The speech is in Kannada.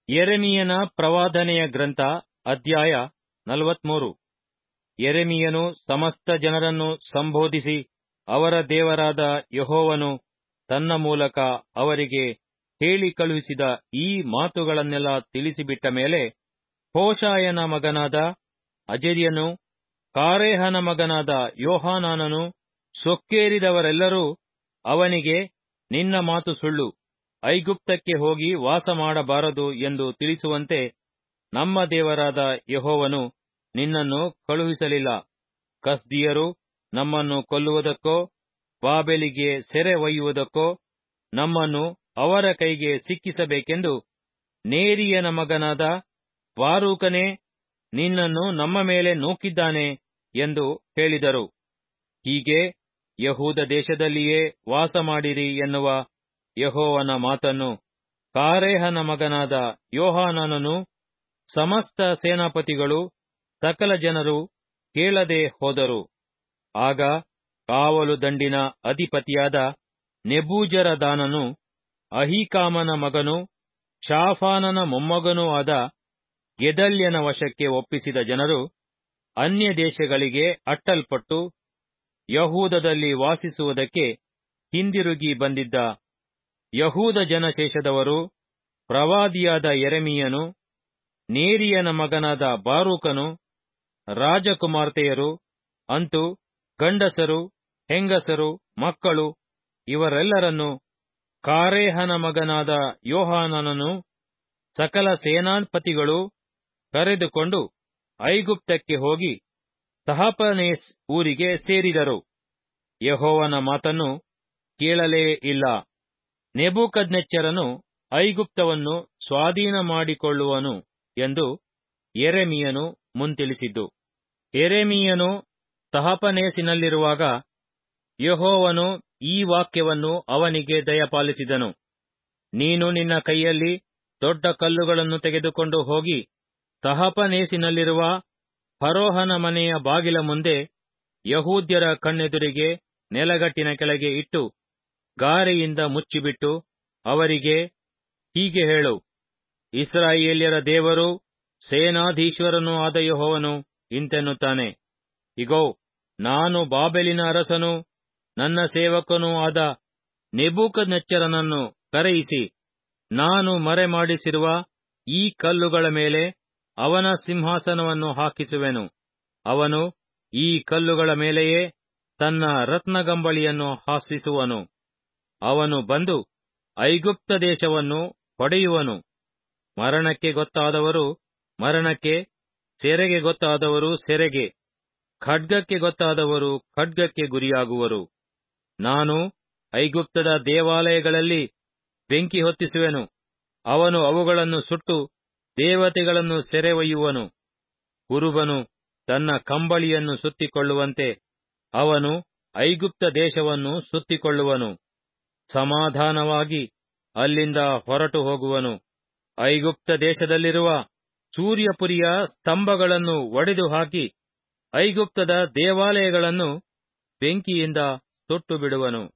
ಯೆರೆಮೀಯನ ಪ್ರವಾದನೆಯ ಗ್ರಂಥ ಅಧ್ಯಾಯ ನಲವತ್ಮೂರು ಯೆರೆಮೀಯನು ಸಮಸ್ತ ಜನರನ್ನು ಸಂಬೋಧಿಸಿ ಅವರ ದೇವರಾದ ಯೆಹೋವನು ತನ್ನ ಮೂಲಕ ಅವರಿಗೆ ಹೇಳಿ ಕಳುಹಿಸಿದ ಈ ಮಾತುಗಳನ್ನೆಲ್ಲ ತಿಳಿಸಿಬಿಟ್ಟ ಮೇಲೆ ಹೋಶಾಯನ ಮಗನಾದ ಅಜರ್ಯನು ಕಾರೇಹನ ಮಗನಾದ ಯೋಹಾನಾನನು ಸೊಕ್ಕೇರಿದವರೆಲ್ಲರೂ ಅವನಿಗೆ ನಿನ್ನ ಮಾತು ಸುಳ್ಳು ಐಗುಪ್ತಕ್ಕೆ ಹೋಗಿ ವಾಸ ಮಾಡಬಾರದು ಎಂದು ತಿಳಿಸುವಂತೆ ನಮ್ಮ ದೇವರಾದ ಯೆಹೋವನು ನಿನ್ನನ್ನು ಕಳುಹಿಸಲಿಲ್ಲ ಕಸ್ದೀಯರು ನಮ್ಮನ್ನು ಕೊಲ್ಲುವುದಕ್ಕೋ ಬಾಬೆಲಿಗೆ ಸೆರೆ ಒಯ್ಯುವುದಕ್ಕೋ ನಮ್ಮನ್ನು ಅವರ ಕೈಗೆ ಸಿಕ್ಕಿಸಬೇಕೆಂದು ನೇರಿಯನ ಮಗನಾದ ಬಾರೂಕನೇ ನಿನ್ನನ್ನು ನಮ್ಮ ಮೇಲೆ ನೂಕಿದ್ದಾನೆ ಎಂದು ಹೇಳಿದರು ಹೀಗೆ ಯಹೂದ ದೇಶದಲ್ಲಿಯೇ ವಾಸಮಾಡಿರಿ ಎನ್ನುವ ಯೆಹೋವನ ಮಾತನ್ನು ಕಾರೇಹನ ಮಗನಾದ ಯೋಹಾನಾನನು ಸಮಸ್ತ ಸೇನಾಪತಿಗಳು ಸಕಲ ಜನರು ಕೇಳದೆ ಹೋದರು ಆಗ ಕಾವಲು ದಂಡಿನ ಅಧಿಪತಿಯಾದ ನೆಬೂಜರದಾನನು ಅಹೀಕಾಮನ ಮಗನೂ ಶಾಫಾನನ ಮೊಮ್ಮಗನೂ ಆದ ಗೆದಲ್ಯನ ವಶಕ್ಕೆ ಒಪ್ಪಿಸಿದ ಜನರು ಅನ್ಯ ದೇಶಗಳಿಗೆ ಅಟ್ಟಲ್ಪಟ್ಟು ಯಹೂದದಲ್ಲಿ ವಾಸಿಸುವುದಕ್ಕೆ ಹಿಂದಿರುಗಿ ಬಂದಿದ್ದ ಯಹೂದ ಜನಶೇಷದವರು ಪ್ರವಾದಿಯಾದ ಯೆರೆಮೀಯನು ನೇರಿಯನ ಮಗನಾದ ಬಾರೂಕನು ರಾಜಕುಮಾರ್ತೆಯರು ಅಂತು ಗಂಡಸರು ಹೆಂಗಸರು ಮಕ್ಕಳು ಇವರೆಲ್ಲರನ್ನು ಕಾರೇಹನ ಮಗನಾದ ಯೋಹಾನನನು ಸಕಲ ಸೇನಾಪತಿಗಳು ಕರೆದುಕೊಂಡು ಐಗುಪ್ತಕ್ಕೆ ಹೋಗಿ ತಹಪನೇಸ್ ಊರಿಗೆ ಸೇರಿದರು ಯೆಹೋವನ ಮಾತನ್ನು ಕೇಳಲೇ ಇಲ್ಲ ನೆಬೂಕದ್ನೆಚ್ಚರನು ಐಗುಪ್ತವನ್ನು ಸ್ವಾಧೀನ ಮಾಡಿಕೊಳ್ಳುವನು ಎಂದು ಯೆರೆಮೀಯನು ಮುಂತಿಳಿಸಿದ್ದು ಯೆರೆಮೀಯನು ತಹಪನೇಸಿನಲ್ಲಿರುವಾಗ ಯೆಹೋವನು ಈ ವಾಕ್ಯವನ್ನು ಅವನಿಗೆ ದಯಪಾಲಿಸಿದನು ನೀನು ನಿನ್ನ ಕೈಯಲ್ಲಿ ದೊಡ್ಡ ಕಲ್ಲುಗಳನ್ನು ತೆಗೆದುಕೊಂಡು ಹೋಗಿ ತಹಪನೇಸಿನಲ್ಲಿರುವ ಫರೋಹನ ಮನೆಯ ಬಾಗಿಲ ಮುಂದೆ ಯಹೂದ್ಯರ ಕಣ್ಣೆದುರಿಗೆ ನೆಲಗಟ್ಟಿನ ಕೆಳಗೆ ಇಟ್ಟು ಗಾರೆಯಿಂದ ಮುಚ್ಚಿಬಿಟ್ಟು ಅವರಿಗೆ ಹೀಗೆ ಹೇಳು ಇಸ್ರಾಯೇಲ್ಯರ ದೇವರೂ ಸೇನಾಧೀಶ್ವರನೂ ಆದ ಯೆಹೋವನು ಇಂತೆನ್ನುತ್ತಾನೆ ಇಗೋ ನಾನು ಬಾಬೆಲಿನ ಅರಸನೂ ನನ್ನ ಸೇವಕನೂ ಆದ ನೆಬೂಕದ್ನೆಚ್ಚರನನ್ನು ಕರೆಯಿಸಿ ನಾನು ಮರೆಮಾಡಿಸಿರುವ ಈ ಕಲ್ಲುಗಳ ಮೇಲೆ ಅವನ ಸಿಂಹಾಸನವನ್ನು ಹಾಕಿಸುವೆನು ಅವನು ಈ ಕಲ್ಲುಗಳ ಮೇಲೆಯೇ ತನ್ನ ರತ್ನಗಂಬಳಿಯನ್ನು ಹಾಸಿಸುವನು ಅವನು ಬಂದು ಐಗುಪ್ತ ದೇಶವನ್ನು ಹೊಡೆಯುವನು ಮರಣಕ್ಕೆ ಗೊತ್ತಾದವರು ಮರಣಕ್ಕೆ ಸೆರೆಗೆ ಗೊತ್ತಾದವರು ಸೆರೆಗೆ ಖಡ್ಗಕ್ಕೆ ಗೊತ್ತಾದವರು ಖಡ್ಗಕ್ಕೆ ಗುರಿಯಾಗುವರು ನಾನು ಐಗುಪ್ತದ ದೇವಾಲಯಗಳಲ್ಲಿ ಬೆಂಕಿ ಹೊತ್ತಿಸುವೆನು ಅವನು ಅವುಗಳನ್ನು ಸುಟ್ಟು ದೇವತೆಗಳನ್ನು ಸೆರೆ ಒಯ್ಯುವನು ಕುರುಬನು ತನ್ನ ಕಂಬಳಿಯನ್ನು ಸುತ್ತಿಕೊಳ್ಳುವಂತೆ ಅವನು ಐಗುಪ್ತ ದೇಶವನ್ನು ಸುತ್ತಿಕೊಳ್ಳುವನು ಸಮಾಧಾನವಾಗಿ ಅಲ್ಲಿಂದ ಹೊರಟು ಹೋಗುವನು ಐಗುಪ್ತ ದೇಶದಲ್ಲಿರುವ ಸೂರ್ಯಪುರಿಯ ಸ್ತಂಭಗಳನ್ನು ಒಡೆದು ಹಾಕಿ ಐಗುಪ್ತದ ದೇವಾಲಯಗಳನ್ನು ಬೆಂಕಿಯಿಂದ ಸುಟ್ಟು ಬಿಡುವನು